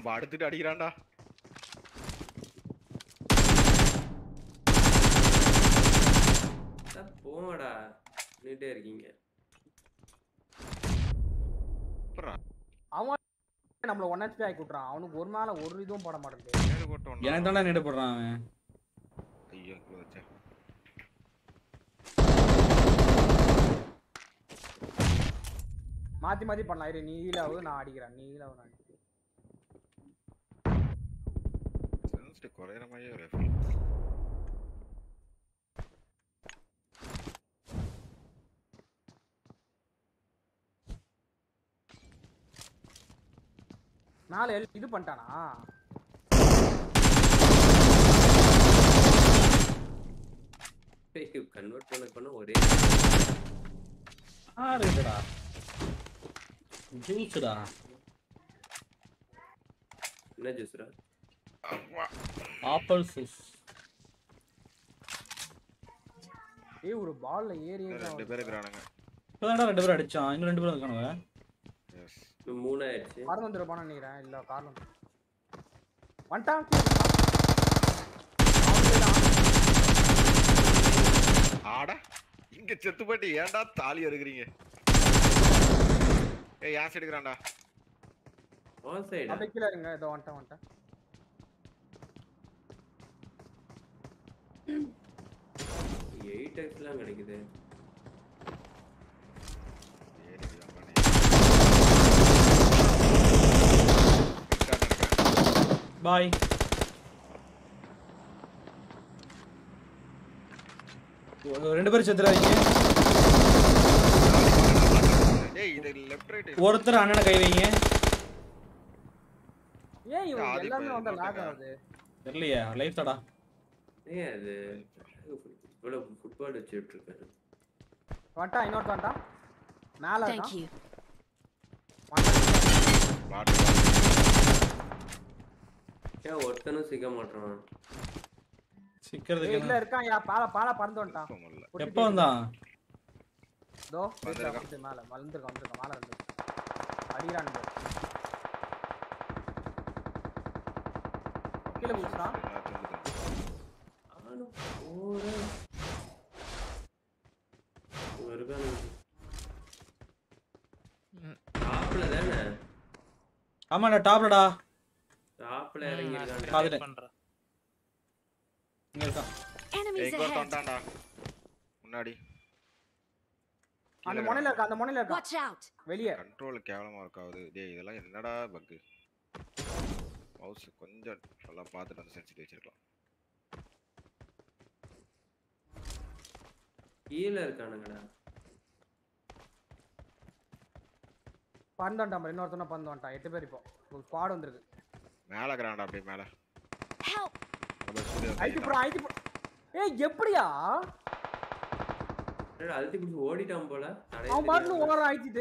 படுத்துட்டு அடிக்கிறான்டா அட போங்கடா நின்னுட்டே இருக்கீங்க அப்புறம் அவன் நம்மள ஒன் ஹெச்பி ஆக்கி விட்றான் அவனுக்கு ஒரு மேல ஒரு இதுவும் போட மாட்டேங்குது நேரு போட்டு எனக்கு தானே நேடு போடுறான் அவன் ஐயோ இங்க வச்சேன் மாத்தி மாத்தி பண்ணலாம் இரு நீ ஹீலாவு நான் அடிக்கிறேன் நீ ஹீலாவு நான் அடிக்கிறேன் சென்சிட்டி குறையிற மாதிரியே ஒரு feel. மேல எல்- இது பண்ணிட்டானா கன்வெர்ட் பண்ண பண்ண ஒரே ஆறுடா ஜூஸ்டா என்ன ஜூஸ்ரா அப்பா. ஆப்பிள் ஜூஸ் ஏய் ஒரு பால்ல ஏறி இன்னும் ரெண்டு பேர் இருக்கிறானுங்க இப்போதான்டா ரெண்டு பேரும் அடிச்சான் இன்னும் ரெண்டு பேரும் இருக்கானுங்க எஸ் இப்போ மூணாயிடுச்சு கார் வந்துருப்பான்னு நினைக்கிறேன் இல்ல கார் வந்து வந்துட்டான் ஆடா இங்க செத்து போயிட்டு ஏன்டா தாலி எடுக்கிறீங்க ஏய் யாஸ் எடுக்கிறான்டா ஆன் சைடு அப்படியே கீழே இருங்க இதோ வந்துட்டேன் வந்துட்டேன் எயிட் எக்ஸ்லாம் கிடைக்குது ஏறி இதுதான் பண்ணி. இருக்கான்னு இருக்கேன். பாய் ரெண்டு பேரும் செத்துறாதீங்க ஏய் இது லெஃப்ட் ரைட் ஒருத்தர் அண்ணனை கை வைங்க ஏன் இவங்க ஆதி எல்லாமே பையன் வந்து லாக் இன்னொருத்தங்க. ஆகுது தெரியலையா லைஃப் தாடா ஏன் அது இவ்வளோ ஃபுட்பால் வச்சுட்டு இருக்காரு வந்துட்டான் இன்னொருத்த வந்துட்டான் மேல Thank இருக்கான் you. வந்துட்டான். பாட்டு ஏன் ஒருத்தனும் சிக்க மாட்டான் ஏய், சிக்கிறதுக்கு இல்ல என்ன? இருக்கான் யா பால பால பறந்து வந்துட்டான் முடியல கொட்டிட்டே எப்போ வந்தான் இதோ வந்திருக்கான். வந்துட்டு மேல வந்திருக்கான் வந்திருக்கான் மேல வந்து அடிக்கிறான் பாரு. கீழே குதிச்சான் ஆனும் போறேன் இவன் இருக்கானு டாப்ல தானே ஆமாடா டாப்லடா டாப்ல இறங்கி இருக்கான் பாத்துட்டேன். பண்றேன் இங்க இருக்கான் Enemies எங்க ahead. வந்துட்டான்டா முன்னாடி அந்த முனையில இருக்கான் அந்த முனையில இருக்கான் Watch out. வெளியே கண்ட்ரோல் கேவலமா இருக்காது டேய் இதெல்லாம் என்னடா பக்கு மவுஸ் கொஞ்சம் நல்லா பார்த்துட்டு வந்து சென்சிட்டிவ் வச்சிருக்கலாம் கீழே இருக்கானுங்கடா பறந்து வந்துட்டான் பாரு. இன்னொருத்தனை பறந்து வந்துட்டான் எட்டு பேர் இப்போ ஒரு ஸ்குவாட் வந்திருக்கு மேல கிராண்டா அப்படியே மேல Help. நம்ம studio ஐடி கையில. ப்ரோ ஐடி ப்ரோ ஏய் எப்படியா என்னடா அழுத்தி பிடிச்சி ஓடிட்டான் போல தலையை அவன் பாட்டுல தெரியாம. ஓடுறான் ஐடிட்டு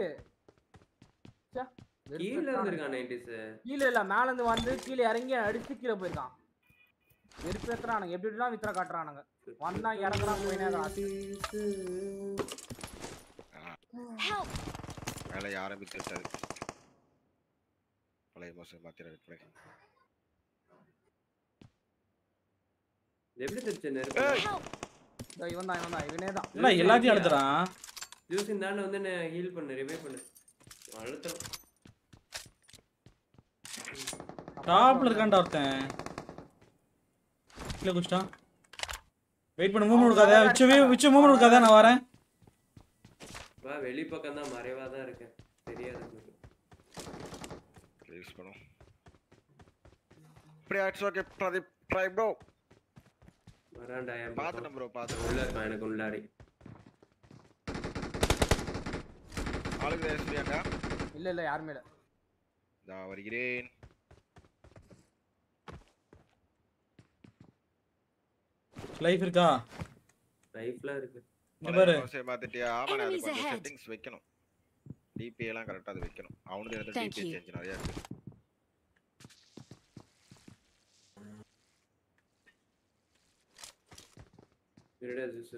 கீழே இருந்திருக்கான் நைன்டிஸ் கீழே இல்ல மேல இருந்து வந்து கீழே இறங்கி அடிச்சு கீழே போயிருக்கான் வெறுப்பேத்துறானுங்க எப்படி எப்படிலாம் வித்திர காட்டுறானுங்க வந்தா இறங்குறான் போயினே Help. மேல யாரும் வித்து வச்சாது பழைய மோசம் மாத்திர விற்பனை எப்படி தெரிச்சு நெருப்பு Help. இவன் தான் இவன் தான் இவனே தான் இல்ல எல்லாத்தையும் எடுத்துறான் ஜூஸ் இந்தாண்ட வந்து என்ன ஹீல் பண்ணு ரிவைவ் பண்ணு அழுத்தம் டாப்ல இருக்கான்டா ஒருத்தன் கீழே குச்சிட்டான் வெயிட் பண்ணு மூவ்மெண்ட் கொடுக்காத விச்சு விச்சு மூவ்மெண்ட் கொடுக்காத நான் வரேன் வா வெளி பக்கம் தான் மறைவா தான் இருக்கேன் தெரியாது எனக்கு. யூஸ் பண்ணும் இப்படி ஆயிடுச்சு ஓகே பிரதீப் ட்ரை ப்ரோ வரான்டா என் பார்த்துட்டேன் பக்கம். ப்ரோ பார்த்துட்டேன் உள்ள இருக்கான் எனக்கு உள்ளாடி ஆளுக்கு எஸ்பியாக்கா இல்ல இல்ல யாருமே இல்ல இதா வருகிறேன் லைஃப் இருக்கா லைஃப்லாம் இருக்கு இங்க பாரு மோசம் பார்த்துட்டியா ஆமா நான் அது Enemies கொஞ்சம் ahead. செட்டிங்ஸ் வைக்கணும் டிபி எல்லாம் கரெக்டா அது வைக்கணும் அவனுக்கு இருந்து Thank டிபி you. சேஞ்ச் நிறைய இருக்கு இருடா ஜூஸ்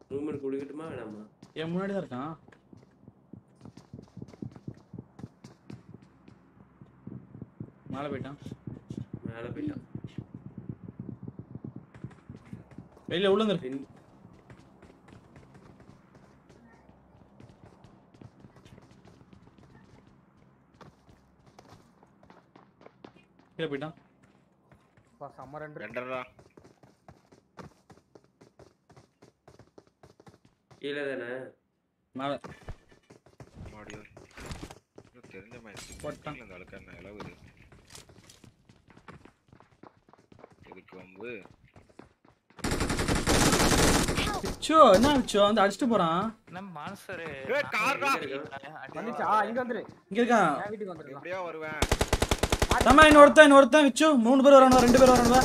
மூமெண்ட் குடிக்கட்டுமா வேணாமா என் முன்னாடி தான் இருக்கான் மேலே போயிட்டான் மேல போயிட்டான் வெளியில உள்ள இருந்து பின் கீழே போயிட்டான் அப்பா, செம்ம ரெண்டு ரெண்டரா கீழே தானே மேலே மாடியோ இன்னும் தெரிஞ்ச மாதிரி போட்டான். இந்த ஆளுக்கு என்ன இளவு இது இதுக்கு வந்து விச்சோ என்ன விச்சோ வந்து அடிச்சுட்டு போறான் நம்ம மான்சரு ஏய், கார்டா. வந்துச்சா இங்க வந்துரு இங்க இருக்கான் என் வீட்டுக்கு வந்துருக்கலாம் எப்படியா வருவேன் தம்மா இன்னொருத்தன் இன்னொருத்தன் விச்சு மூணு பேர் வரணும் ரெண்டு பேர் வரணும்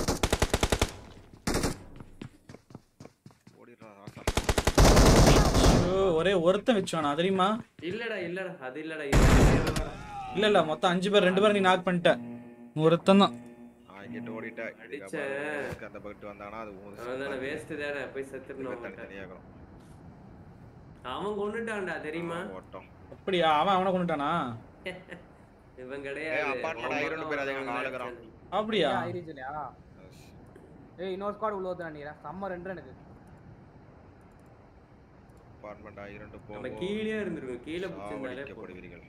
ஓடிடுறா ராசா ஐயோ, ஒரே ஒருத்தன் வச்சானா தெரியுமா இல்லடா இல்லடா அது இல்லடா இல்லடா இல்ல இல்ல மொத்தம் அஞ்சு பேர் ரெண்டு பேர் நீ நாக் பண்ணிட்ட ஒருத்தன் தான் நான் இங்கிட்டு ஓடிட்டேன் அடிச்சேன். இதுக்கு அந்த பக்கத்து வந்தானா அது ஊரு அதானே வேஸ்ட் தானே போய் செத்துடணும் தனித்தனியாகணும் அவன் கொண்டுட்டான்டா தெரியுமா ஓட்டம் அப்படியா அவன் அவனை கொண்டுட்டானா இவன் ஏய், கிடையாது apartment அவன் ஆயிரம் பேர் அதிகம் அவன் ஆளுக்குறான். அப்படியா ஐரிஜினியா ஏய் இன்னொரு ஸ்குவாட் உள்ள வந்து நினைக்கிறேன் செம்ம ரெண்டு எனக்கு அபார்ட்மெண்ட் இரண்டு நம்ம போவோம் கீழே இருந்திருக்கோம் கீழே பிடிச்சிருந்தாலே போதும். சாவடிக்கப்படுவீர்கள்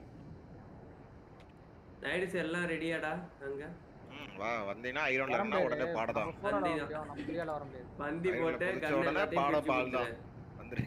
நைட்ஸ் எல்லாம் ரெடியாடா அங்க ம், வா வந்தீங்கன்னா ஐரோன்ல வர இருந்தா உடனே முடியாது. பாடதான் நம்ம போராட வண்டி முடியும், நம்ம பிரியால வர முடியாது பந்தி ஐரோன்ல போட்டு குதிச்ச கண்ணு உடனே எல்லாத்தையும் பாட பிரிச்சு பால் தான் கொடுத்துரு. வந்துரு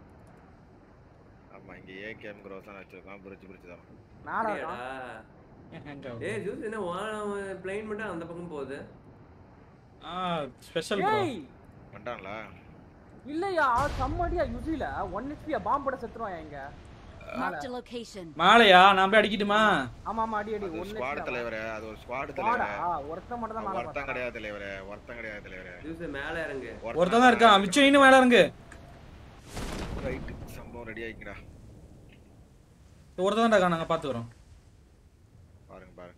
ஆமா இங்க ஏகேஎம் க்ரோஸா வச்சிருக்கான் பிரிச்சு பிரிச்சு தான் நாளா அப்படியாடா? ஏய் ஜூஸ் என்ன பிளைன் மட்டும் அந்த பக்கம் போகுது ஆ ஸ்பெஷல் ஏய் பண்ணிட்டாங்களா இல்லையா செம்மடியா யுசில ஒன் ஹெச்பியா பாம்பு போட செத்துருவான் இங்க Marked a location. மாலையா நான் போய் அடிக்கட்டுமா ஆமா ஆமா அடி அடி அது ஒன் ஸ்குவாட் தலைவரே அது ஒரு ஸ்குவாட் வாடா தலைவரே ஒருத்தன் மட்டும் தான் மேல ஒருத்தன் பார்த்தான். கிடையாது தலைவரே ஒருத்தன் கிடையாது தலைவரே ஜூஸ் மேல இறங்கு ஒருத்தன் தான் இருக்கான் விச்சு இன்னும் மேல இருக்கு ரைட் சம்பவம் ரெடி ஆயிக்கிறா ஒருத்தன் தான் இருக்கான் நாங்க பாத்து வரோம் பாருங்க பாருங்க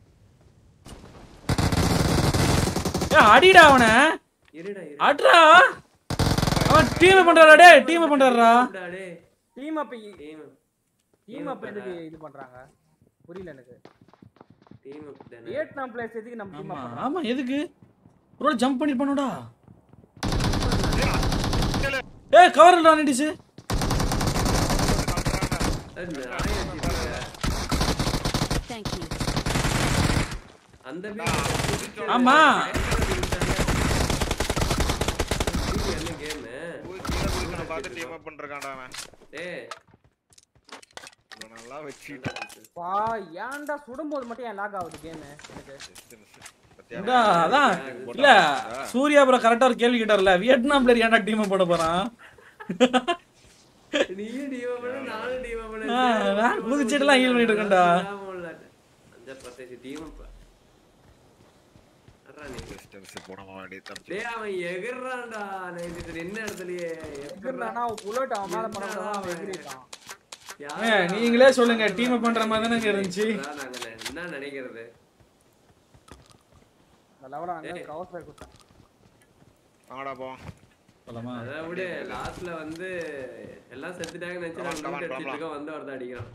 ஏ அடிடா அவனை இருடா இரு அட்ரா அவன் டீம் பண்றாடா டேய் டீம் பண்றாடா இருடா, டேய். Team up team team up எதுக்கு இது பண்றாங்க புரியல எனக்கு டீம் தானே வியட்நாம் பிளேஸ் எதுக்கு நம்ம டீம் ஆமா அப் ஆமா எதுக்கு ஒரு ஜம்ப் பண்ணி பண்ணுடா ஏய் கவர் இல்லடா நிடிச்சு அது நாய் வச்சிருக்க. Thank you. அந்த ஆமா. என்ன கேம் போய் கீழே குதிக்கறத பார்த்து டீம் அப் பண்றான்டா அவன் டேய் இவன் நல்லா வச்சுக்கிட்டான் பா ஏன்டா சுடும்போது மட்டும் ஏன் லாக் ஆகுது கேம் எனக்கு பத்தியா இதா, அதான் இல்ல சூர்யா ப்ரோ கரெக்டா ஒரு கேள்வி கேட்டார்ல வியட்நாம் பிளேயர் ஏன்டா டீம் போட போறான் நீயும் டீவா பண்ண நானும் டீவா பண்ண ஆ, நான் குதிச்சிட்டுலாம் heal பண்ணிட்டு இருக்கேன்டா. அந்த பத்தேசி டீம் நீ டிஸ்டன்ஸ் போனமா வேண்டிய தப்பிச்சு டேய் அவன் எகிர்றான்டா நைட் இது என்ன இடத்துலயே எதுக்குறானா புல்லட் அவன் மேல பண்ண அவன் எகிரிட்டான் ஏ, நீங்களே சொல்லுங்க டீம் பண்ற மாதிரி தானே இருந்துச்சு நாங்க என்ன நினைக்கிறது அந்த லெவல அங்க கவர் ஃபயர் கொடுத்தான் வாங்கடா போ சொல்லமா அதை விட லாஸ்ட்ல வந்து எல்லாம் செத்துட்டாங்க நினைச்சு Come on, come on, நான் அடிச்சிட்டு come on. இருக்கோம் வந்து வரதான் அடிக்கிறான்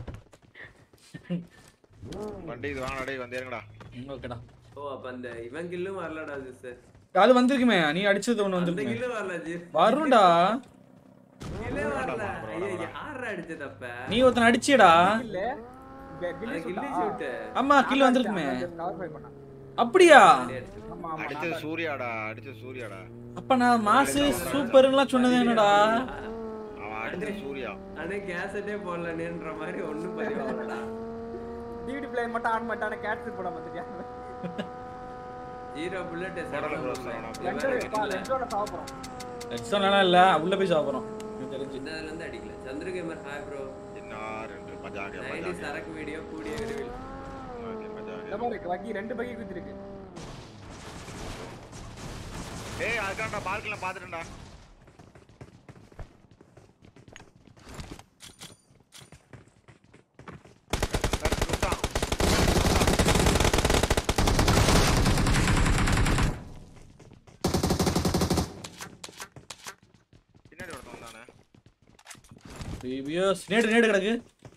வண்டி இது வாங்கடா டேய் வந்தேருங்கடா ஓகேடா ஓ அப்ப அந்த இவன் கில்லும் வரலடா ஜிஸ் அது வந்திருக்குமே நீ அடிச்சது ஒண்ணு அந்த வந்திருக்குமே கில்லு வரல ஜி வரும்டா கில்லே வரல ஐயோ யாரா அடிச்சது அப்ப நீ ஒருத்தன் அடிச்சியடா இல்ல அது கில்லி கில்லி ஷூட் ஷூட் ஆமா கில் வந்திருக்குமே கவர் ஃபயர் பண்ணான் அப்படியா ஆமா ஆமா அடிச்சது சூர்யாடா அடிச்சது சூர்யாடா அப்ப நான் மாசு சூப்பர்லாம் சொன்னது என்னடா அவன் அடிச்சது சூர்யா அண்ணே கேசட்டே போடலன்ற மாதிரி ஒண்ணும் பதிவாகலடா டிவிடி பிளேயர் மட்டும் ஆன் பண்ணிட்டானே கேட்ஸ் போட வந்துட்டியா ஜீரோ புல்லட் போடல bro, சரவணா. லென்ஸோட சாப்பிடுறோம் எக்ஸ்ட்ரா இல்ல உள்ள போய் சாப்பிடுறோம் எனக்கு தெரிஞ்சு சின்னதுல இருந்து அடிக்கல சந்திர கேமர் ஹாய் ப்ரோ என்ன ரெண்டு மஜாக நைன்டி மஜாக சரக்கு வீடியோ கூடிய விரைவில் இந்த மஜாக மாதிரி வகி ரெண்டு பகி குத்திருக்கு ஏய் அதுக்காண்டா பால்கனில பாத்துட்டேன்டா பின்னாடி ஒருத்தன் வந்தானே டிபிஎஸ் நேடு நேடு கிடக்கு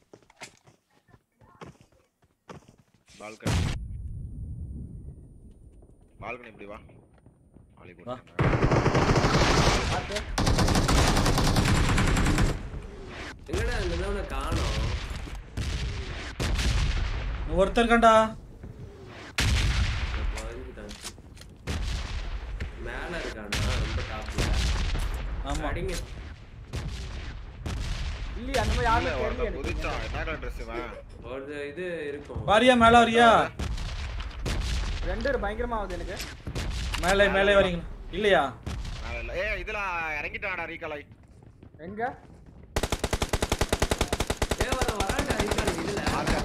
பால்கனி பால்கனி இப்படி வா ஆளி வா. பார்த்து எங்கடா இந்த உன்னை காணோம் ஒருத்தர் இருக்கான்டா குறைஞ்சிட்டான். மேல இருக்கானா ரொம்ப டாப்ல ஆமா அடிங்க இல்லையே அந்த மாதிரி இல்ல யாருமே ஒருத்தன் தெரியல குதிச்சான் என்ன கலர் ட்ரெஸ் இவன் ஒரு இது இருக்கும் வாரியா மேல வரியா ரெண்டு பேரும் பயங்கரமா ஆகுது எனக்கு மேலே மேலே வரீங்க இல்லையா மேல இல்ல. ஏய் இதுல இறங்கிட்டான்டா ரீகாலை எங்க ஏ வர வராண்டா இருக்காரு இதுல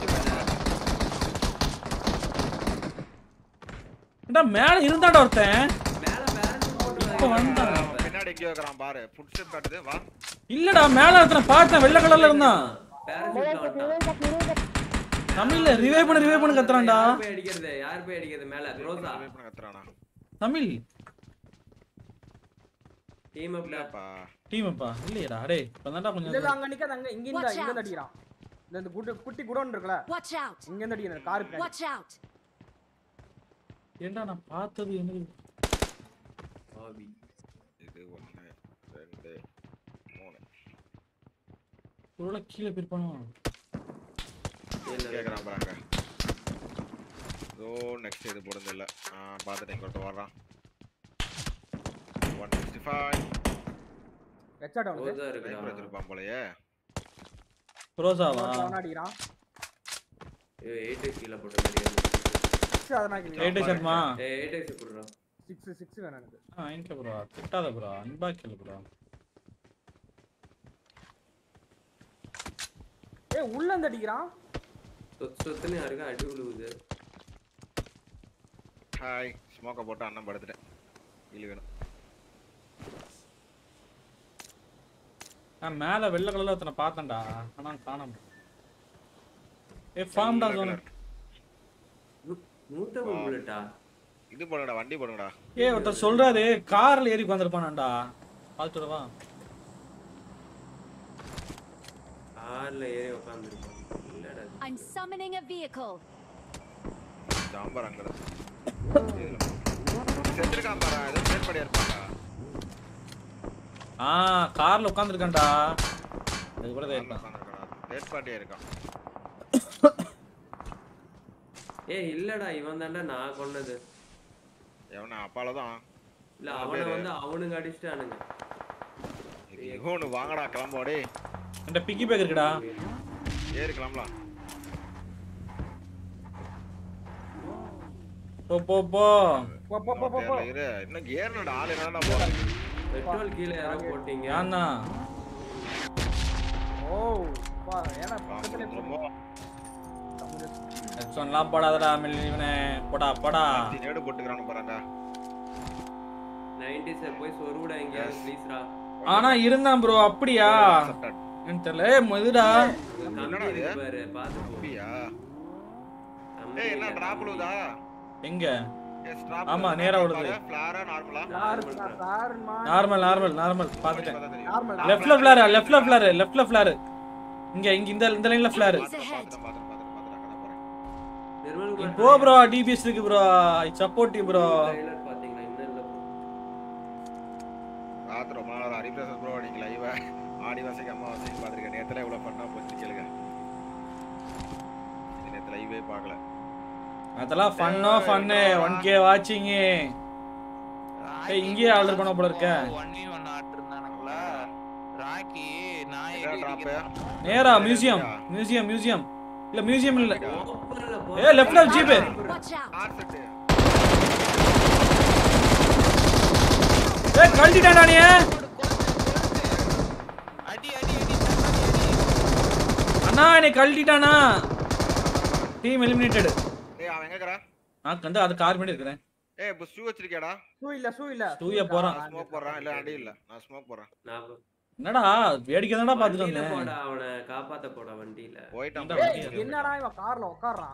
ஏன்டா மேல இருந்தான்டா ஒருத்தன் மேல பேரண்ட் போட்டு இப்ப வந்தான். பின்னாடி எங்கேயோ இருக்கிறான் பாரு ஃபுட் ஸ்டெப் காட்டுது வா இல்லடா மேல ஒருத்தனை பார்த்தேன் வெள்ளை கலர்ல இருந்தான் பேரண்ட் வந்துட்டான் தமிழ்ல ரிவைவ் பண்ணு ரிவைவ் பண்ணு கத்துறான்டா யார் போய் அடிக்கிறது யார் போய் அடிக்கிறது மேல ரோசா Revive பண்ண கத்துறானா தமிழ் டீம் அப்ல இல்லப்பா டீம் அப்பா இல்லையடா டேய் இப்பதான்டா இல்ல இல்ல கொஞ்சம் அங்க நிக்காத அங்க இங்க இந்த Watch இங்க out. இருந்து அடிக்கிறான் இந்த இந்த குட்டி குட்டி குடோன் இருக்குல்ல Watch out! இங்க இருந்து அடிக்கிறான் கார் பின்னாடி Watch out! ஏன்டா நான் பார்த்தது என்னது ஆபி இது ஒண்ணு ரெண்டு மூணு ஒருவேளை கீழே போயிருப்பானோ கேக்குறான் பாருங்க ஸோ நெக்ஸ்ட் இது போடுறது இல்ல ஆ பார்த்துட்டு இங்க ஒருத்தன் வர்றான் ஒன் சிக்ஸ்டி ஃபைவ் ஹெட்ஷாட் அவனுக்கு ரோசா லைஃப் இருக்குடா வச்சிருப்பான் போலயே ரோசாவா அவன் அடிக்கிறான் ஐயோ 8 கீழ போட்டு தெரியாது சிக்ஸ் அதனால எயிட் ஷர்ட்மா ஏய் 8 போடுறா சிக்ஸ் சிக்ஸ் வேணும் எனக்கு ஆ இங்க ப்ரோ திட்டாத ப்ரோ அன்பாக்கில் ப்ரோ ஏய் உள்ள இருந்து அடிக்கிறான் சொத்து சொத்துன்னு யாருக்கா அடி விழுவுது ஹாய் ஸ்மோக்கை போட்டு அண்ணன் படுத்துட்டேன் இல்லை வேணும் நான் மேல வெள்ளை கலர்ல ஒருத்தனை பார்த்தேன்டா ஆனா காணோம் ஏ ஃபார்ம்டா வெள்ளை சொன்ன colour. நூத்த புல்லட்டா இது போடுங்கடா வண்டி போடுங்கடா ஏ ஒருத்தர் சொல்றாரு கார்ல ஏறி உட்காந்துருப்பானாண்டா பார்த்துட்டு வா கார்ல ஏறி உட்காந்துருப்பான் இல்லடா I'm summoning a vehicle. ஜாம்பர் அங்க இருக்கு. இதுல. செத்துருக்கான் பாரு ஏதோ ட்ரேட் பண்ணியா இருப்பாங்க ஆ கார்ல உட்காந்துருக்கான்டா அது கூட தான் இருக்கான் ட்ரேட் பார்ட்டியா இருக்கான் ஏய் இல்லடா இவன் தான்டா நான் கொன்னது எவனா அப்பால தான் இல்ல அவனை வந்து அவனுங்க அடிச்சிட்டானுங்க இவனு வாங்கடா கிளம்போடே என்கிட்ட பிக்கி பேக் இருக்குடா ஏறி கிளம்பலாம் போ போ போ போ போ போ போ போ தெரியல, இரு இன்னும் ஏறணும்டா ஆள் என்னடா போறேன் பெட்ரோல் கீழே யாரோ போட்டீங்க ஏன்னா ஓ பா ஏன்னா பக்கத்துல ஹெட்சோன்லாம் போடாதடா மில்லி இவனே போடா போடா நேடு போட்டுக்கிறானு பாருங்க 90s போய் சொருவுடா எங்கேயாவது ப்ளீஸ்ரா ஆனா இருந்தான் ப்ரோ அப்படியா எனக்கு தெரியல ஏய் மதுடா என்னடா கம்பி இது? இருக்கு பாரு பாத்து போ அப்படியா கம்பி ஏய் என்ன இல்ல, டிராப் கம்பி. விழுதா எங்க ஏ ஸ்டாப் ஆமா, நேரா விழுது. ஃபிளாரா நார்மலா கார் கார் மா நார்மல் நார்மல் நார்மல் பாத்துட்டேன் நார்மல் லெஃப்ட்ல ஃபிளார் லெஃப்ட்ல ஃபிளார் லெஃப்ட்ல ஃபிளார் இங்க இங்க இந்த இந்த லைன்ல ஃபிளார் Enemies ahead. நிர்மல் நீ குமார் போ ப்ரோ டிபிஎஸ் இருக்கு bro I support you bro trailer பாத்தீங்களா இன்னும் இல்ல bro. ராத்திரி ரொம்ப நாள் ஹரிபிரசாத் ப்ரோ நீங்க லைவ் ஆடி வாசிக்கு அம்மா வாசிக்கு பாத்துருக்கேன் நேத்துல எவ்வளவு பண்ணா போச்சு கேளுங்க இது நேத்து லைவே பார்க்கல அதெல்லாம் ஃபன்னோ ஃபன்னு ஒன் கே வாட்சிங் ஏய் இங்கேயே ஆர்டர் பண்ண போல இருக்க ஒன் வி ஒன் ஆர்டர் இருந்தானுங்களா ராக்கி நான் என்ன எங்க டிராப் இருக்கிறேன் நேரா மியூசியம் மியூசியம் மியூசியம் இல்ல மியூசியம் இல்ல Open ல போ. ஏய், left ல jeep. Watch out! ஆர் செட் ஏய் கழட்டிட்டான்டா நீ அடி அடி அடி தக்காளி அடி அண்ணா என்னை கழட்டிட்டானா டீம் எலிமினேட்டட் ஏய் அவன் எங்கக்கறா நான் வந்து அது கார் பண்ணி இருக்கிறேன் ஏய் இப்போ ஷூ வச்சிருக்கியாடா ஷூ இல்ல ஷூ இல்ல ஷூய போறான். ஸ்மோக் போடுறான் இல்ல அடி இல்ல நான் ஸ்மோக் போடுறேன் நான் போ- என்னடா வேடிக்கை தானடா பாத்துட்டு வண்டியில வந்தேன் போடா அவனை காப்பாத்த போடா வண்டியில போயிட்டான் இந்த ஏய், வண்டி என்னடா இவன் கார்ல உட்கார்றான்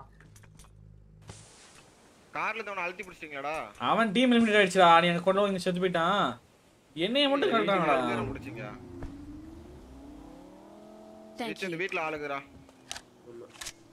கார்ல இருந்து அவனை அழுத்தி பிடிச்சிட்டீங்களாடா அவன் டீம் எலிமினேட் ஆயிடுச்சுடா நீ அங்க கொண்டு வந்து செத்து போயிட்டான் என்னைய மட்டும் கழட்டாங்கடா பிடிச்சிங்க Thank நிச்சயம் இந்த you. வீட்ல ஆளுக்குறா ஆமா.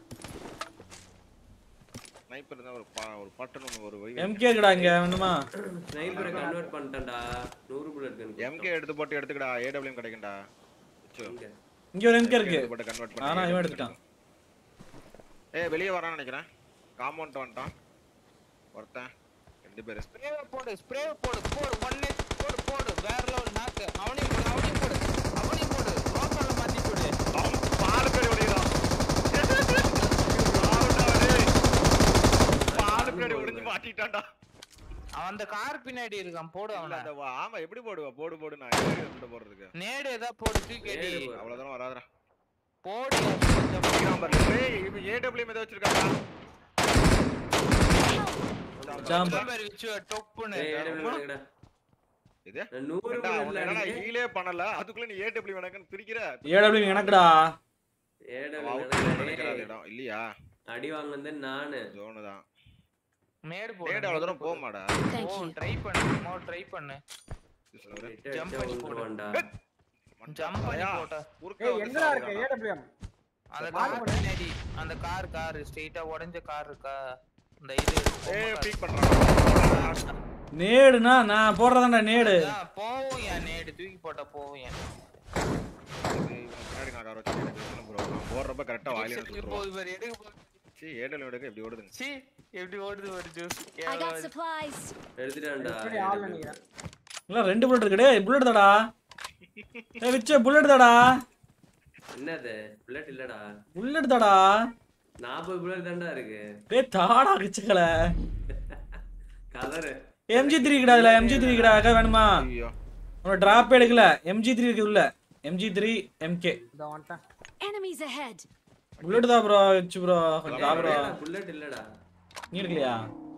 ஸ்னைப்பர் இருந்தா ஒரு பா- ஒரு பட்டன் ஒண்ணு ஒரு வை எம்கே இருக்குடா இங்க வேணுமா ஸ்னைப்பரை கன்வெர்ட் பண்ணிட்டேன்டா நூறு புல்லட் கன் எம்கே எடுத்து போட்டு எடுத்துக்கடா ஏடபிள்யூஎம் கிடைக்கும்டா நிச்சயம். இங்க இங்க ஒரு எம்கே இருக்கு எடுத்து போட்டு கன்வெர்ட் ஆனா பண்ணி இவன் எடுத்துட்டான் ஏய் வெளிய வரான்னு நினைக்கிறேன் காம்பவுண்ட் வந்துட்டான் ஒருத்தன் ரெண்டு பேர் ஸ்ப்ரே போடு ஸ்ப்ரே போடு போடு ஒன்னே போடு போடு வேற லெவல் நாக்கு அவனையும் போடு அவனையும் போடு அவனையும் போடு ரோக்கல்ல மாத்தி போடு அவன் பால் பேர் ஒடிறான் பால் பேர் ஒடிஞ்சு மாட்டிட்டான்டா அவன் அந்த கார் பின்னாடி இருக்கான் போடு இல்ல, அவனை அந்த வா- ஆமா எப்படி போடுவா போடு போடு நான் எப்படி எடுத்துட்டு போறதுக்கு நேடு ஏதா போடு தூக்கி அடி. நேடு போடு. அவ்வளவு தூரம் வராதடா போடு நம்பர் ஏய் இவன் ஏடபிள்யூஎம் ஏதோ வச்சிருக்காங்க ஜாம். நம்பர் வச்சு டொப்புன்னு ஏய், AW வேணுங்கடா. இது நான் நூறு ஏண்டா, bullet அவனை ல என்னடா அடிக்கிறேன். ஹீலே பண்ணல அதுக்குள்ள நீ ஏடபிள்யூ எனக்குன்னு பிரிக்கிற ஏடபிள்யூ எனக்குடா AW அவன் out வேணுங்கடா, நினைக்கிற அந்த டேய். இடம் இல்லையா அடி வாங்கினது நானு ஜோனு தான் நேடு போடு நேடு அவ்வளவு தூரம் போக மாடா Thank ஓ you. ட்ரை பண்ணு மோ ட்ரை பண்ணு கிருஷ்ணவரே. Hit அடிச்சா Jump பண்ணி போடு. விழுந்துருவான்டா. ஜம்ப் பண்ணி ஐயா, போட்ட குறுக்க ஏய் வந்து எங்கடா இருக்க சாவுறானா? ஏடபிள்யூஎம் அந்த பாரு கார் போடு. பின்னாடி அந்த கார் கார் ஸ்ட்ரைட்டா உடைஞ்ச கார் இருக்கா இந்த இது ஏய் பீக் பண்றான் நேடுனா நான் போடுறதாண்டா நேடு அதான், போவும் என் நேடு தூக்கி போட்டா போவும் என் இது இவன் பின்னாடி நான் கார வச்சு கிருஷ்ணன் bro. நான் போடுறப்ப கரெக்டா வாயில எடுத்து போகுது பாரு எடுக்க போகுது சீ ஏடபிள்யூ எடுக்க இப்படி ஓடுதுங்க சீ எப்படி ஓடுது ஒரு ஜூஸ் I got supplies. எடுத்துட்டான்டா. எப்படி ஆள் நினைக்கிறேன் இல்ல ரெண்டு புல்லட் இருக்கு டேய் புல்லட் தாடா ஏய் விச்ச புல்லட் தாடா என்னது புல்லட் இல்லடா புல்லட் தாடா நாற்பது புல்லட் தான்டா இருக்கு டேய் தாடா கிச்சக்கல கலரு எம்ஜி த்ரீ கிடா இதுல எம்ஜி த்ரீ கிடா அக்கா வேணுமா ஐயோ உன டிராப் எடுக்கல எம்ஜி த்ரீ இருக்கு உள்ள எம்ஜி த்ரீ எம்கே இந்த வந்துட்டேன் Enemies ahead. புல்லட் தான் ப்ரோ வச்சு ப்ரோ கொஞ்சம் தா ப்ரோ புல்லட் இல்லடா நீ இருக்கலையா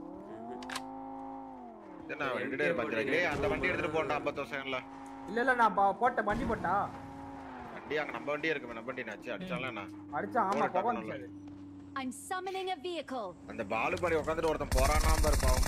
இது நான் ரெண்டு டேர் பஞ்சர் ஏய் அந்த வண்டி எடுத்துட்டு போண்டா 50 வருஷம்ல இல்ல இல்ல நான் பா- போட்டேன் வண்டி போட்டா வண்டி அங்க நம்ம வண்டி இருக்கு நம்ம வண்டி நாச்சு அடிச்சாலும் என்ன அடிச்சா ஆமா போடா, புகை டக்குனு வந்துச்சு I'm summoning a vehicle. அந்த பாலு பாடி உட்காந்துட்டு ஒருத்தன் போறானா இருப்பான்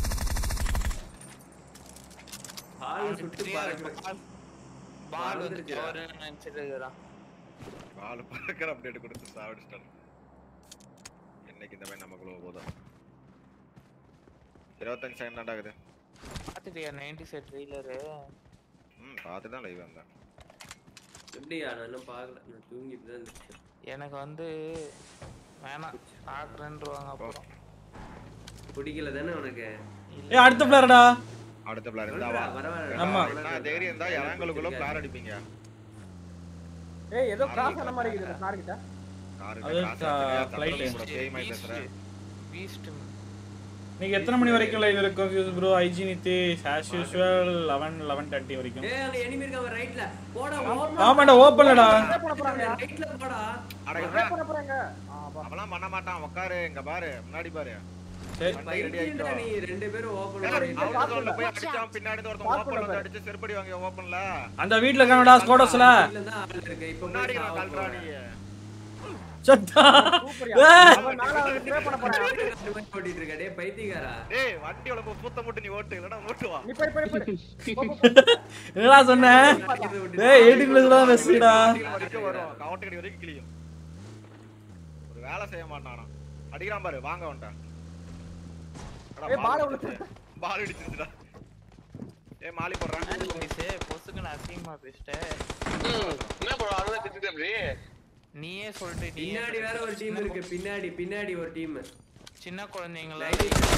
ஆள் சுட்டு பாருங்க பால் வந்து வந்துருச்சுடா. கவருன்னு நினைச்சிட்டு இருக்கிறான் பாலு பறக்கிற அப்டேட் கொடுத்து சாவடிச்சிட்டான் என்னைக்கு இந்த மாதிரி நமக்குள்ள போதும் இருபத்தஞ்சு செகண்ட் தான் ஆகுது பாத்துட்டியா நைன்டி செட் ட்ரெய்லரு ம் பார்த்து தான் லைவ் வந்தேன் எப்படியா நான் இன்னும் பார்க்கல நான் தூங்கிட்டு தான் இருந்துச்சு எனக்கு வந்து வேணாம் ஆக்குறேன்ருவாங்க அப்புறம் பிடிக்கல தானே உனக்கு ஏய் அடுத்த பிளேயர்டா அடுத்த பிளான் இருந்தா சொல்றா, வா வர வர ஆமா. நான் தைரியம் இருந்தா இறங்களுக்குள்ள பிளான் அடிப்பீங்க ஏய் ஏதோ கிராஸ் ஆன மாதிரி இருக்குது கார் கிட்ட காரு அது காசு கா- வச்சிருக்கியா? flight. சந்திரன் கூட பேய் மாதிரி பேசுற பீஸ்ட் நீங்க எத்தனை மணி வரைக்கும் லைவ் இருக்கும் bro IG Nithi as usual eleven eleven thirty வரைக்கும் ஏய் அங்க எனிமி இருக்காங்க ரைட்ல போடா open ஆமாடா ஓப்பன்லடா என்ன பண்ண போறாங்க ரைட்ல போடா அட என்ன இவன் பண்ண போறாங்க ஆ பா அவன்லாம் பண்ண மாட்டான் உட்காரு இங்க பாரு முன்னாடி பாரு சரி வண்டி ரெடி பைத்தியம்டா ஆயிட்டோம் நீ ரெண்டு பேரும் ஓபன் ஏய், பண்ணிட்டு அவுட் ஜோன்ல போய் Watch அடிச்சான் பின்னாடி இருந்து ஒருத்தன் Park ஓப்பன்ல பண்ண வந்து அடிச்சு செருப்படி வாங்க ஓப்பன்ல அந்த வீட்ல இருக்கானடா ஸ்கோடஸ்ல இல்ல தான் ஆள் இருக்கு இப்போ முன்னாடி போய் நான் சாவ கல்றா போறேன். நீ சத்தா சூப்பர்யா ஏய். அவன் மேல ஸ்ப்ரே பண்ண போறான் ரெண்டு பேரும் ஓட்டிட்டு இருக்க டேய் பைத்தியக்காரா டேய் வண்டி உள்ள பூத்த மட்டும் நீ ஓட்டு இல்லனா ஓட்டு வா நீ போய் போய் போய் போ, போ, போ. என்னடா சொன்னேன் ஏய் எயிட்டீன் பிளஸ் தான் பெஸ்டா கீழ வரைக்கும் வரும் கவுண்ட் கடி வரைக்கும் கிளியும் ஒரு வேலை செய்ய மாட்டானா அடிக்கிறான் பாரு வாங்க வந்துட்டான் ஏய், ball உள்ள பால் இடிச்சிருச்சுடா ஏய் மாலி போடுறான் பொசுக்கு நான் அசிங்கமா பேசிட்டேன் என்ன ப்ரோ அவ்வளவுதான் திட்டு அப்படி நீயே சொல்லிட்டு நீயே பின்னாடி வேற ஒரு டீம் இருக்கு பின்னாடி பின்னாடி ஒரு டீம் சின்ன குழந்தைங்களா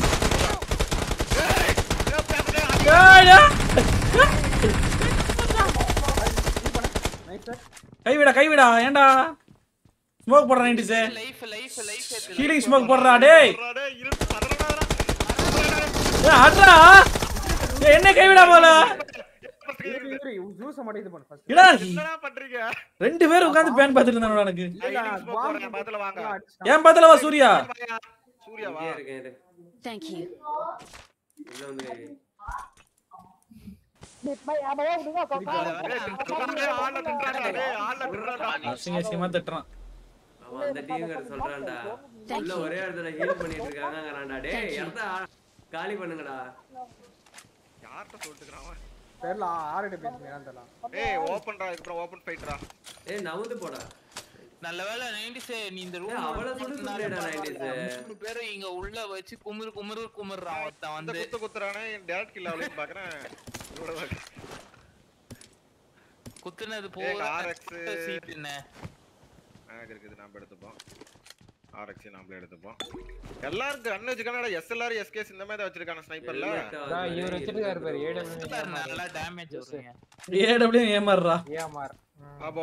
நைஸ் சார் கைவிடா கைவிடா ஏன்டா ஸ்மோக் போடுற nineties life life life healing smoke போடுறா டேய் டேய் இரு பதறடா ஏய் அட்ரா ஏய் என்ன கைவிடா போல இரு இரு ஜூஸ் மட்டும் இது பண்ணு ஃபர்ஸ்ட் இடா என்னடா பண்றீங்க ரெண்டு பேர் உட்கார்ந்து பேன் பார்த்துட்டு இருந்தானோட எனக்கு இல்ல Healing smoke போடுறேன், பக்கத்துல வாங்க. ஏன் பார்த்தல வா சூர்யா சூர்யா வா இங்கே இருக்கேன் இரு. Thank you. உள்ள வந்து டேய் திட்டுறானே ஆள திட்டுறானே டேய் ஆள திட்டுறானே அசிங்க அசிங்கமா திட்டுறான் அவன் அந்த டீம் கிட்ட சொல்றான்டா Thank உள்ள you. ஒரே இடத்துல ஹீல் பண்ணிட்டு இருக்காங்கங்கறான்டா டேய் இடத்த காலி பண்ணுங்கடா யார்ட்ட சொல்லிட்டுக்கறான் அவன் தெரியல ஆறு பேசுங்க தெரியல ஏய் ஓபன்டா இதுக்கு ஓபன் ஃபைட்ரா ஏய் நவுந்து போடா நல்ல வேளை நைன்டிஸ் நீ இந்த ஏய், அவ்வளவு சுடு சுடுடா 90s. மூணு பேரும் இங்க உள்ள வச்சு குமுறு குமுறு குமுறான் ஒருத்தன் இந்த வந்து குத்து குத்துறானே டேரக்ட் கில் அவளையும் பாக்குறேன் இவ்வளவு தான். குத்துனது ஏய், போக RX. சீட்டுன்னு எனக்கு இருக்குது நாம எடுத்துப்போம் ஆர்எக்ஸி நாமளே எடுத்துப்போம் எல்லாரும் கன் வச்சுக்கானடா எஸ்எல்ஆர் எஸ்கேஸ் இந்த மாதிரி தான் வச்சிருக்கான ஸ்னைப்பர்ல அதான் இவர் வச்சிருக்காரு பாரு ஏடபிள்யூ நல்லா டேமேஜ் வருவீங்க ஏடபிள்யூ ஏமாறுறா ஏமார் பாப்போ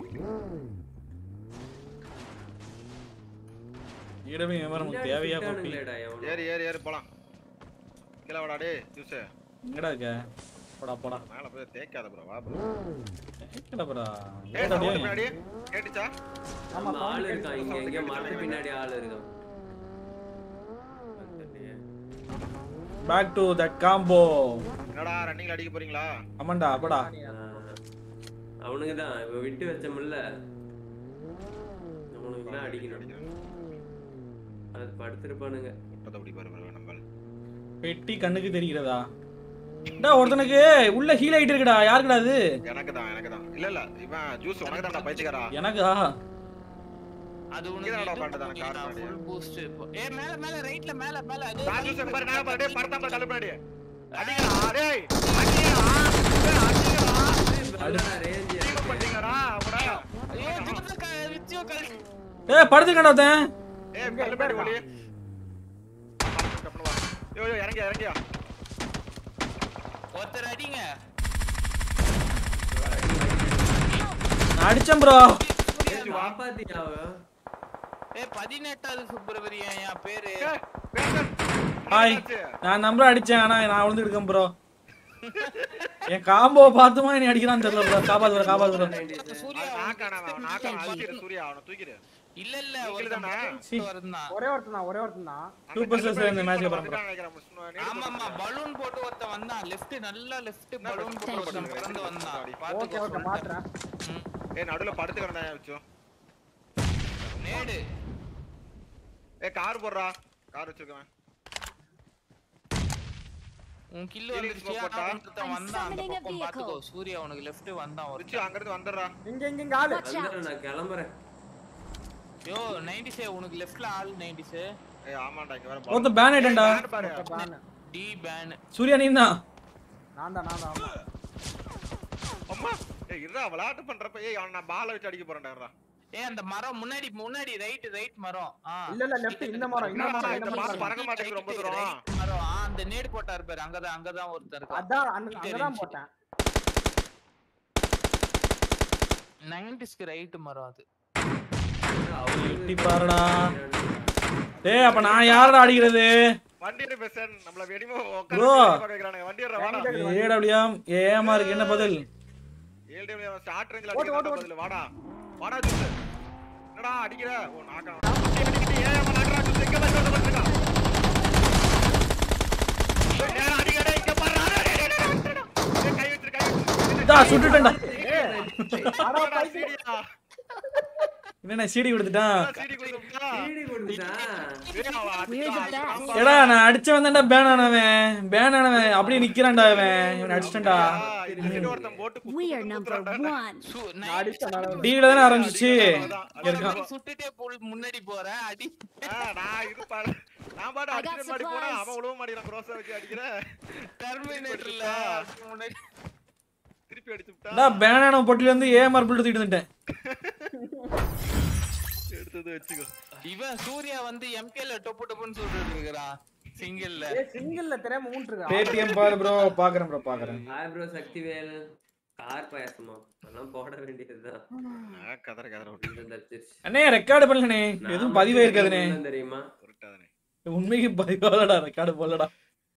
ஏடபிள்யூ ஏமாற நமக்கு பின்னாடி தேவையா பப்பி சுட்டானுங்களேடா எவனோ. ஏறி ஏறி ஏறி போலாம் கீழே வாடா டேய் ஜூஸ் எங்கடா இருக்க போடா போடா மேல போய் தேய்க்காத ப்ரோ வா ப்ரோ எங்கடா போடா ஏய் சவுண்ட் ஏடபிள்யூ முன்னாடி கேட்டுச்சா ஆமா ஆமா, ஆள் sound இருக்கான் இங்க sound எங்க கேட்டுச்சு மரத்து எனக்கு. பின்னாடி ஆள் இருக்கான் வந்துட்டியே. பேக் டு தட் காம்போ என்னடா ரன்னிங்ல அடிக்க போறீங்களா ஆமாண்டா போடா ஆ, அவனுங்க தான் இவன் விட்டு வச்சோம்ல அவனுக்கு தான் அடிக்கணும் அது படுத்திருப்பானுங்க முட்டத்தை பிடி பாரு bro, நம்ம பெட்டி கண்ணுக்கு தெரிகிறதா டா ஒருத்தனுக்கு உள்ள ஹீல் ஆயிட்டு இருக்குடா யாருக்குடா அது எனக்கு தான் எனக்கு தான் இல்ல இல்ல இவன் ஜூஸ் உனக்கு தான்டா பைத்தியக்காரா எனக்கா அது கீழே வாடா, உட்காந்துட்டானே, car உனக்கு முன்னாடி. ஃபுல் பூஸ்ட் இப்போ ஏ மேல மேல ரைட்ல மேல மேல அது நான் ஜூஸ் பாரு நான் பாரு டேய் படத்தா பாரு கல்லு பின்னாடி அடிங்கடா டேய் அடிங்கடா டேய் அடிங்கடா ரேஞ்ச் டீம் பண்ணீங்கடா அவடா ஐயோ திரும்ப க- வித்தியோ கழி ஏ படுத்துக்கடா ஒருத்தன் ஏய் கல்லு பின்னாடி ஓடி கப்பனு வா யோ யோ இறங்கி இறங்கியா ஒருத்தர் அடிங்க நான் அடிச்சேன் ப்ரோ காப்பாத்தியா அவன் ஏ பதினெட்டாவது சுப்பிரமணியன் என் பேரு ஏய் பேசன் ஹாய் நான் நம்பர் அடிச்சேன் ஆனா நான் விழுந்து இருக்கேன் ப்ரோ என் காம்போ பார்த்துமா நீ அடிக்கிறான்னு தெரியல ப்ரோ காப்பாத்து ப்ரோ காப்பாத்து ப்ரோ சூர்யா நாக்கான அவன் நாக்கான அழிச்சிரு சூர்யா அவனை தூக்கிடு இல்ல இல்ல நீங்களே தானா? ஒருத்தன் இருந்தான் ஒரே ஒருத்தன் தான் ஒரே ஒருத்தன் தான் Super Stars இந்த match க்கு அப்புறம் bro. ஆமா ஆமா பலூன் போட்டு ஒருத்தன் வந்தான் லெஃப்ட் நல்லா லெஃப்ட் பலூன் போட்டு ஒருத்தன் பிறந்து வந்தான் ஓகே பாத்துக்கோ ஓகே பாத்துறேன் ம். ஏய் நடுவுல படுத்து கிடந்தா வச்சோம் நேடு ஏய் கார் போடுறா கார் வச்சிருக்கேன் உன் கில்லு Healing வந்துருச்சியா smoke போட்டா? ஒருத்தன் வந்தான் அந்த summoning a பக்கம் பாத்துக்கோ vehicle. சூர்யா உனக்கு லெஃப்ட் வந்தான் ரிச்சு ஒருத்தன் அங்க இருந்து வந்துடுறா இங்க இங்க இங்க ஆளு Watch out. வந்துடுறேன், நான் கிளம்புறேன் யோ 90s உனக்கு லெஃப்ட்ல ஆள் 90s ஏய் ஆமாண்டா இங்க வேற ஒருத்தன் பேன் ஆயிட்டேன்டா ban பாரு பானு டி பேன் சூர்யா நீ தான் நான் தான் நான் தான் ஆமா அம்மா ஏய் இருடா விளையாட்டு பண்றப்ப ஏய் அவன நான் பால வச்சு அடிக்க போறேன்டா ஏ அந்த மரம் முன்னாடி முன்னாடி ரைட் ரைட் மரம் ஆ இல்ல இல்ல லெஃப்ட் இந்த மரம் இந்த என்னடா மரம் இந்த இந்த பால் மரம் பறக்க மாட்டேங்குது ரொம்ப தூரம் Right மரம் ஆ, அந்த நேடு போட்டாரு பாரு அங்கதான் அங்கதான் ஒருத்தர் இருக்கான் அதான் அங்க- அங்கதான் போட்டேன் 90ஸ்க்கு ரைட் மரம் அது எட்டி பாருடா டேய் அப்ப நான் யாரடா அடிக்கிறது வண்டியில பேசன் நம்மள வெடிமோ Bro. கேக்குறானுங்க வண்டியில வாடா ஏடபிள்யூஎம் ஏமா இருக்கு என்ன பதில் ஏல்டிஎம் ஸ்டார்ட் ரேஞ்சில ஓட்டு, அடிக்கிறதா ஓட்டு, பதில் வாடா வாடா ஜூஸ் என்னடா அடிக்கிற ஓ நாக்கா அடிக்கிட்டு ஏன் அவன் நாக்கறா ஜூஸ் எங்க வந்து வந்து வந்துடா ஏய் அடிக்கடா இங்க பாரு அட, அட, அட, அட, அட. ஏய், கை வச்சிரு கை வச்சிரு டா சுட்டுட்டேன்டா அட அடா, பைத்தியம். சீடியா. என்ன சீடி கொடுத்துட்டான் அடா, சீடி கொடுத்துட்டா. சீடி கொடுத்துட்டான் ஏய், அவன் We're the அடிச்சா, best. ஆமா. எடா நான் அடிச்ச வந்தான்டா பேன் ஆனவன் பேன் ஆனவன் அப்படியே நிக்கிறான்டா அவன் இவன் அடிச்சிட்டேன்டா ஆ, இந்த சைடு ஒருத்தன் போட்டு குத்து, We are குத்து, number குத்துறான்டா. one. சு- நான் அடிச்ச 90s மேல டீல தானே ஆரம்பிச்சிச்சு அவ்வளவுதான். இருக்கான் நீ சுட்டுட்டே போல் முன்னாடி போற அடி ஆ, நான் இது பாரு. நான் பாட்டு I got அடிக்கிற மாதிரி போனா supplies. அவன் உழவு மாட்டேங்கிறான் cross ஆ வச்சு அடிக்கிற டெர்மினேட்டர்ல முன்னாடி திருப்பி அடிச்சு விட்டா டா பேன் ஆன பொட்டில இருந்து ஏஎம்ஆர் பில்ட் தூக்கிட்டு வந்துட்டேன் எடுத்தது வச்சுக்கோ இவன் சூர்யா வந்து எம்கேல டொப்பு டொப்புன்னு சொல்லிட்டு இருக்கிறான் சிங்கிள்ல ஏய் சிங்கிள்ல தெரியாம மூன்று பேடிஎம் பாரு ப்ரோ பாக்குறேன் ப்ரோ பாக்குறேன் ஹாய் ப்ரோ சக்திவேல் கார் பாயாசமா அதெல்லாம் போட வேண்டியதுதான் ஆ, கதற கதற விட்டு இந்த தச்சிருச்சு. அண்ணே ரெக்கார்டு பண்ணலண்ணே நான் எதுவும் மட்டும் பதிவே இருக்காதுண்ணே என்ன தெரியுமா உருட்டாதனே உண்மைக்கு பதிவாகலடா ரெக்கார்டு போடலடா